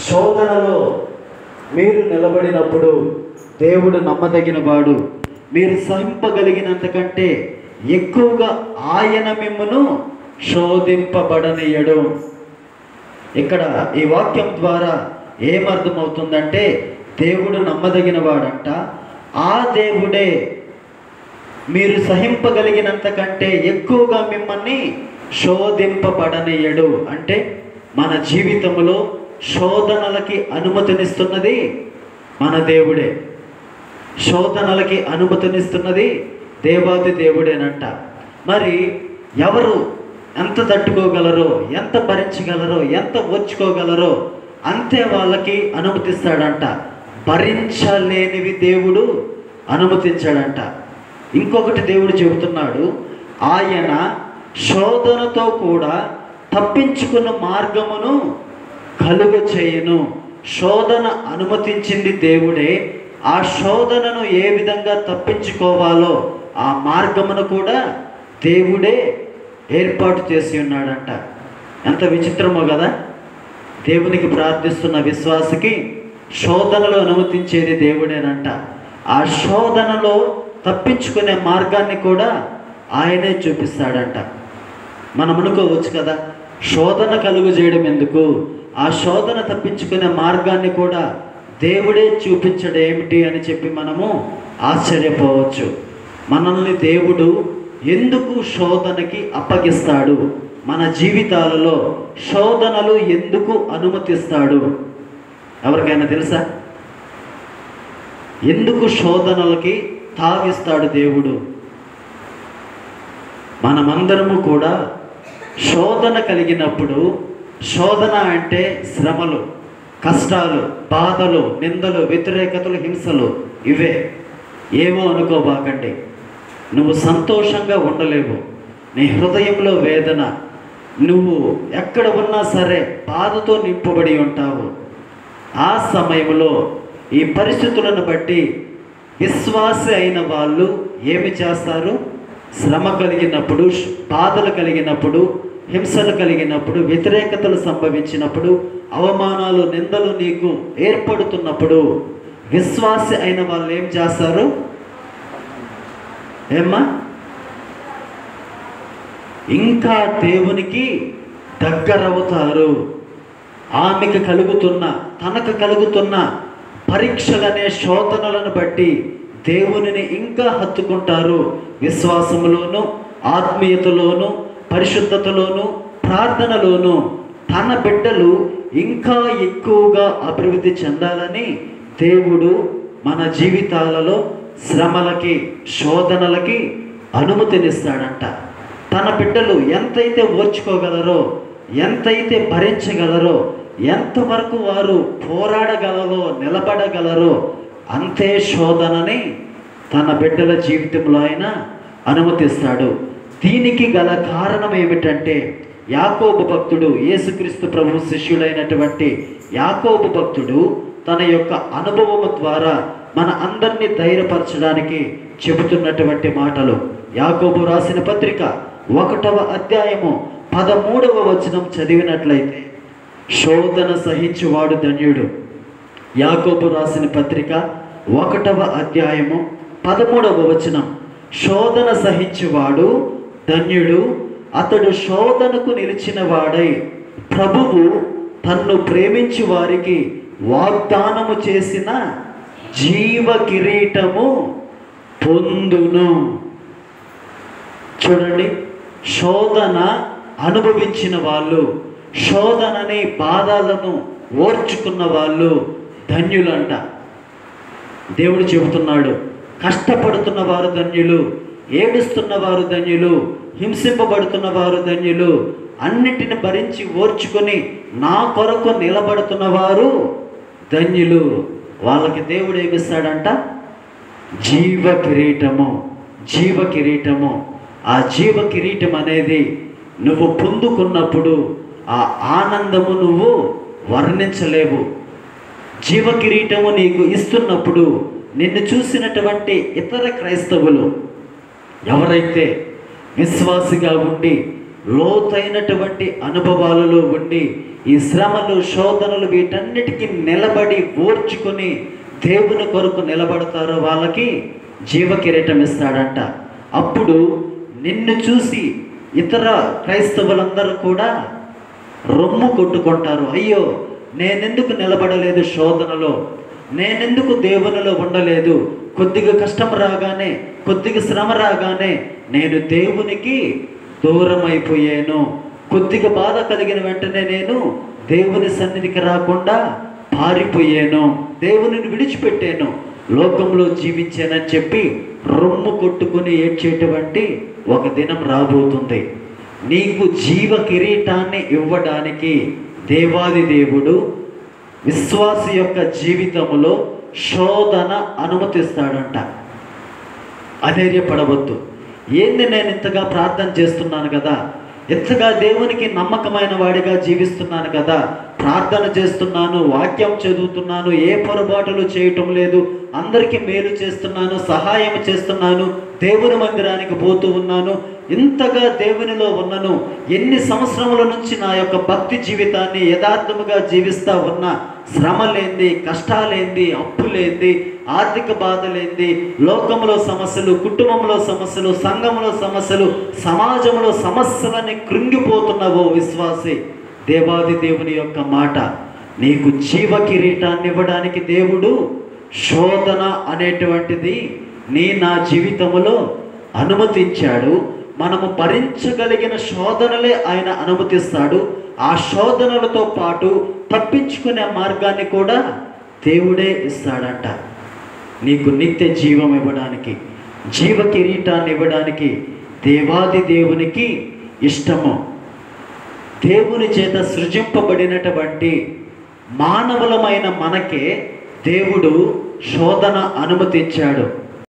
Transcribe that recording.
శోధనలో మీరు నిలబడినప్పుడు దేవుడు నమ్మదగిన వాడు మీరు సహింపగలిగినంత కంటే ఎక్కువగా ఆయన మిమ్మను శోధింపబడనీయడు ఇక్కడ ఈ వాక్యం ద్వారా ఏమర్థమవుతుందంటే దేవుడు నమ్మదగిన వాడంట ఆ దేవుడే మీరు సహింపగలిగినంత కంటే ఎక్కువగా మిమ్మల్ని శోధింపబడనీయడు అంటే మన జీవితంలో శోధనలకి అనుమతినిస్తున్నది మన దేవుడే శోధనలకి అనుమతినిస్తున్నది దేవాది దేవుడేనంట మరి ఎవరు ఎంత తట్టుకోగలరో ఎంత భరించగలరో ఎంత ఓర్చుకోగలరో అంతే వాళ్ళకి అనుమతిస్తాడంట భరించలేనివి దేవుడు అనుమతించాడంట ఇంకొకటి దేవుడు చెబుతున్నాడు ఆయన శోధనతో కూడా తప్పించుకున్న మార్గమును కలుగ చేయను శోధన అనుమతించింది దేవుడే ఆ శోధనను ఏ విధంగా తప్పించుకోవాలో ఆ మార్గమును కూడా దేవుడే ఏర్పాటు చేసి ఉన్నాడంట ఎంత విచిత్రమో కదా దేవునికి ప్రార్థిస్తున్న విశ్వాసకి శోధనలో అనుమతించేది దేవుడేనంట ఆ శోధనలో తప్పించుకునే మార్గాన్ని కూడా ఆయనే చూపిస్తాడంట మనం అనుకోవచ్చు కదా శోధన కలుగు చేయడం ఎందుకు ఆ శోధన తప్పించుకునే మార్గాన్ని కూడా దేవుడే చూపించడం ఏమిటి అని చెప్పి మనము ఆశ్చర్యపోవచ్చు మనల్ని దేవుడు ఎందుకు శోధనకి అప్పగిస్తాడు మన జీవితాలలో శోధనలు ఎందుకు అనుమతిస్తాడు ఎవరికైనా తెలుసా ఎందుకు శోధనలకి తావిస్తాడు దేవుడు మనమందరము కూడా శోధన కలిగినప్పుడు శోధన అంటే శ్రమలు కష్టాలు బాధలు నిందలు వ్యతిరేకతలు హింసలు ఇవే ఏమో అనుకోబాకండి నువ్వు సంతోషంగా ఉండలేవు నీ హృదయంలో వేదన నువ్వు ఎక్కడ ఉన్నా సరే బాధతో నింపబడి ఉంటావు ఆ సమయంలో ఈ పరిస్థితులను బట్టి విశ్వాసి అయిన వాళ్ళు ఏమి చేస్తారు శ్రమ కలిగినప్పుడు శ్- బాధలు కలిగినప్పుడు హింసలు కలిగినప్పుడు వ్యతిరేకతలు సంభవించినప్పుడు అవమానాలు నిందలు నీకు ఏర్పడుతున్నప్పుడు విశ్వాసి అయిన వాళ్ళు ఏం చేస్తారు ఏమ్మా ఇంకా దేవునికి దగ్గరవుతారు ఆమెకు కలుగుతున్న తనకు కలుగుతున్న పరీక్షలనే శోధనలను బట్టి దేవునిని ఇంకా హత్తుకుంటారు విశ్వాసములోను ఆత్మీయతలోను పరిశుద్ధతలోను ప్రార్థనలోను తన బిడ్డలు ఇంకా ఎక్కువగా అభివృద్ధి చెందాలని దేవుడు మన జీవితాలలో శ్రమలకి శోధనలకి అనుమతినిస్తాడంట తన బిడ్డలు ఎంతైతే ఓర్చుకోగలరో ఎంతైతే భరించగలరో ఎంతవరకు వారు పోరాడగలరో నిలబడగలరో అంతే శోధనని తన బిడ్డల జీవితంలో ఆయన అనుమతిస్తాడు దీనికి గల కారణం ఏమిటంటే యాకోబు భక్తుడు యేసుక్రీస్తు ప్రభు శిష్యుడైనటువంటి యాకోబు భక్తుడు తన యొక్క అనుభవము ద్వారా మన అందరినీ ధైర్యపరచడానికి చెబుతున్నటువంటి మాటలు యాకోబు రాసిన పత్రిక ఒకటవ అధ్యాయము పదమూడవ వచనం చదివినట్లయితే శోధన సహించువాడు ధన్యుడు యాకోబు రాసిన పత్రిక ఒకటవ అధ్యాయము పదమూడవ వచనం శోధన సహించువాడు ధన్యుడు అతడు శోధనకు నిలిచిన వాడై ప్రభువు తన్ను ప్రేమించి వారికి వాగ్దానము చేసిన జీవ కిరీటము పొందును చూడండి శోధన అనుభవించిన వాళ్ళు శోధనని బాధలను ఓర్చుకున్న వాళ్ళు ధన్యులంట దేవుడు చెబుతున్నాడు కష్టపడుతున్న వారు ధన్యులు ఏడుస్తున్న వారు ధన్యులు హింసింపబడుతున్న వారు ధన్యులు అన్నిటిని భరించి ఓర్చుకొని నా కొరకు నిలబడుతున్న వారు ధన్యులు వాళ్ళకి దేవుడు ఏమిస్తాడంట జీవ కిరీటము జీవ కిరీటము ఆ జీవ కిరీటం అనేది నువ్వు పొందుకున్నప్పుడు ఆ ఆనందము నువ్వు వర్ణించలేవు జీవ కిరీటము నీకు ఇస్తున్నప్పుడు నిన్ను చూసినటువంటి ఇతర క్రైస్తవులు ఎవరైతే విశ్వాసిగా ఉండి లోతైనటువంటి అనుభవాలలో ఉండి ఈ శ్రమలు శోధనలు వీటన్నిటికీ నిలబడి ఓర్చుకొని దేవుని కొరకు నిలబడతారో వాళ్ళకి జీవ కిరీటం ఇస్తాడంట అప్పుడు నిన్ను చూసి ఇతర క్రైస్తవులందరూ కూడా రొమ్ము కొట్టుకుంటారు అయ్యో నేనెందుకు నిలబడలేదు శోధనలో నేనెందుకు దేవునిలో ఉండలేదు కొద్దిగా కష్టం రాగానే కొద్దిగా శ్రమ రాగానే నేను దేవునికి దూరం అయిపోయాను కొద్దిగా బాధ కలిగిన వెంటనే నేను దేవుని సన్నిధికి రాకుండా పారిపోయాను దేవునిని విడిచిపెట్టాను లోకంలో జీవించానని చెప్పి రొమ్ము కొట్టుకుని ఏడ్చేటువంటి ఒక దినం రాబోతుంది నీకు జీవ కిరీటాన్ని ఇవ్వడానికి దేవాది దేవుడు విశ్వాసి యొక్క జీవితంలో శోధన అనుమతిస్తాడంట అధైర్యపడవద్దు ఏంది నేను ఇంతగా ప్రార్థన చేస్తున్నాను కదా ఎంతగా దేవునికి నమ్మకమైన వాడిగా జీవిస్తున్నాను కదా ప్రార్థన చేస్తున్నాను వాక్యం చదువుతున్నాను ఏ పొరపాటులు చేయటం లేదు అందరికీ మేలు చేస్తున్నాను సహాయం చేస్తున్నాను దేవుని మందిరానికి పోతూ ఉన్నాను ఇంతగా దేవునిలో ఉన్నను ఎన్ని సంవత్సరముల నుంచి నా యొక్క భక్తి జీవితాన్ని యథార్థముగా జీవిస్తా ఉన్నా శ్రమ లేంది కష్టాలేంది అప్పులేంది ఆర్థిక బాధలేంది లోకంలో సమస్యలు కుటుంబంలో సమస్యలు సంఘంలో సమస్యలు సమాజంలో సమస్యలని కృంగిపోతున్న ఓ విశ్వాసి దేవాది దేవుని యొక్క మాట నీకు జీవ కిరీటాన్ని ఇవ్వడానికి దేవుడు శోధన అనేటువంటిది నీ నా జీవితంలో అనుమతించాడు మనము భరించగలిగిన శోధనలే ఆయన అనుమతిస్తాడు ఆ శోధనలతో పాటు తప్పించుకునే మార్గాన్ని కూడా దేవుడే ఇస్తాడంట నీకు నిత్య జీవం ఇవ్వడానికి జీవ కిరీటాన్ని ఇవ్వడానికి దేవాది దేవునికి ఇష్టము దేవుని చేత సృజింపబడినటువంటి మానవులమైన మనకే దేవుడు శోధన అనుమతించాడు